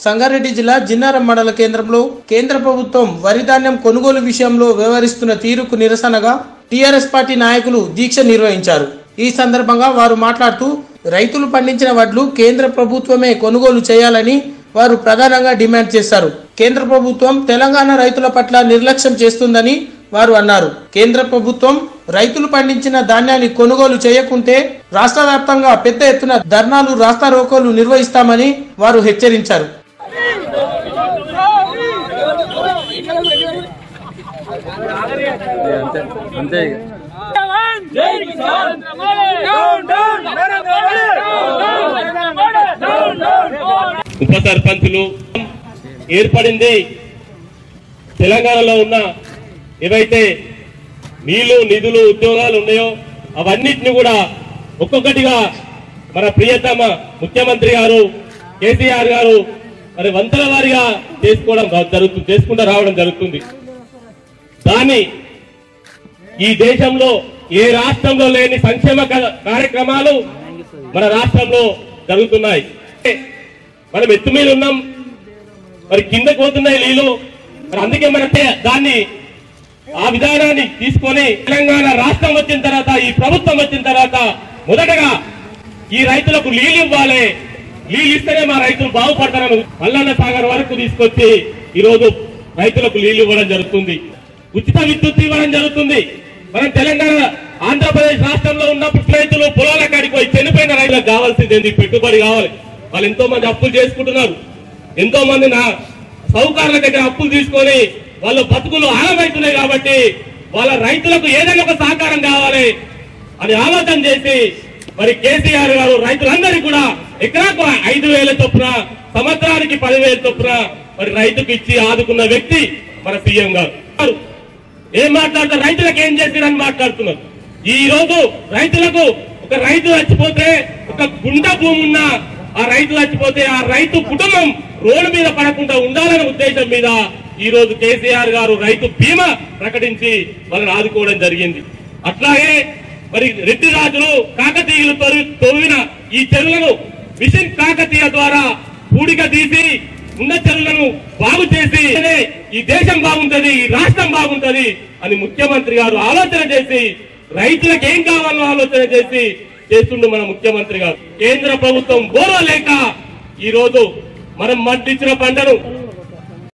సంగారెడ్డి జిల్లా జిన్నారం మండల కేంద్రంలో కేంద్ర ప్రభుత్వం వరి ధాన్యం కొనుగోలు విషయంలో వ్యవహరిస్తున్న తీరుకు నిరసనగా టీఆర్ఎస్ పార్టీ నాయకులు దీక్ష నిర్వహించారు ఈ సందర్భంగా వారు మాట్లాడుతూ రైతులు పండించిన వడ్లు కేంద్ర ప్రభుత్వమే కొనుగోలు చేయాలని వారు ప్రధానంగా డిమాండ్ చేశారు కేంద్ర ప్రభుత్వం తెలంగాణ రైతుల పట్ల నిర్లక్ష్యం చేస్తుందని వారు అన్నారు కేంద్ర ప్రభుత్వం రైతులు పండించిన ధాన్యాన్ని కొనుగోలు చేయకుంటే రాష్ట్ర వ్యాప్తంగా పెద్ద ఎత్తున ధర్నాలు రాస్తారోకోలు నిర్వహిస్తామని వారు హెచ్చరించారు అంతే అంతే ఇక. ఉప సర్పంచులు ఏర్పడింది తెలంగాణలో ఉన్న ఏవైతే నీళ్లు నిధులు ఉద్యోగాలు ఉన్నాయో అవన్నిటిని కూడా ఒక్కొక్కటిగా మన ప్రియతమ ముఖ్యమంత్రి గారు కేసీఆర్ గారు మరి వంతల వారిగా చేసుకోవడం జరుగుతుంది చేసుకుంటూ రావడం జరుగుతుంది దాన్ని ఈ దేశంలో ఏ రాష్ట్రంలో లేని సంక్షేమ క- కార్యక్రమాలు మన రాష్ట్రంలో జరుగుతున్నాయి మనం ఎత్తు మీద ఉన్నాం మరి కిందకు పోతున్నాయి నీళ్లు మరి అందుకే మన తే- దాన్ని ఆ విధానాన్ని తీసుకొని తెలంగాణ రాష్ట్రం వచ్చిన తర్వాత ఈ ప్రభుత్వం వచ్చిన తర్వాత మొదటగా ఈ రైతులకు నీళ్లు ఇవ్వాలి నీళ్లు ఇస్తేనే మా రైతులు బాగుపడతారని మల్లన్న సాగర్ వరకు తీసుకొచ్చి ఈ రోజు రైతులకు నీళ్లు ఇవ్వడం జరుగుతుంది ఉచిత విద్యుత్ ఇవ్వడం జరుగుతుంది మనం తెలంగాణ ఆంధ్రప్రదేశ్ రాష్ట్రంలో ఉన్నప్పుడు రైతులు పొలాల కాడికి పోయి చనిపోయిన రైతులకు కావాల్సింది ఏంది? పెట్టుబడి కావాలి వాళ్ళు ఎంతో మంది అప్పులు చేసుకుంటున్నారు ఎంతో మంది నా సౌకర్యాల దగ్గర అప్పులు తీసుకొని వాళ్ళ బతుకులు ఆగమవుతున్నాయి కాబట్టి వాళ్ళ రైతులకు ఏదైనా ఒక సహకారం కావాలి అని ఆలోచన చేసి మరి కేసీఆర్ గారు రైతులందరికీ కూడా ఎకరాకు ఐదు వేల చొప్పున సంవత్సరానికి పదివేల చొప్పున మరి రైతుకు ఇచ్చి ఆదుకున్న వ్యక్తి మన సీఎం గారు ఏం మాట్లాడతారు రైతులకు ఏం చేశారని మాట్లాడుతున్నారు ఈ రోజు రైతులకు ఒక రైతు చచ్చిపోతే ఒక గుండ భూమి ఉన్న ఆ రైతు చచ్చిపోతే ఆ రైతు కుటుంబం రోడ్డు మీద పడకుండా ఉండాలనే ఉద్దేశం మీద ఈ రోజు కేసీఆర్ గారు రైతు బీమా ప్రకటించి వాళ్ళని ఆదుకోవడం జరిగింది అట్లాగే మరి రెడ్డి రాజులు కాకతీయులు తొరి- తవ్విన ఈ చెరువులను మిషన్ కాకతీయ ద్వారా పూడిక తీసి ఉన్న చెరువులను బాగు చేసి ఈ దేశం బాగుంటది ఈ రాష్ట్రం బాగుంటది అని ముఖ్యమంత్రి గారు ఆలోచన చేసి రైతులకు ఏం కావాలో ఆలోచన చేసి చేస్తుండు మన ముఖ్యమంత్రి గారు కేంద్ర ప్రభుత్వం గౌరవ లేక ఈ రోజు మనం పండించిన పంటను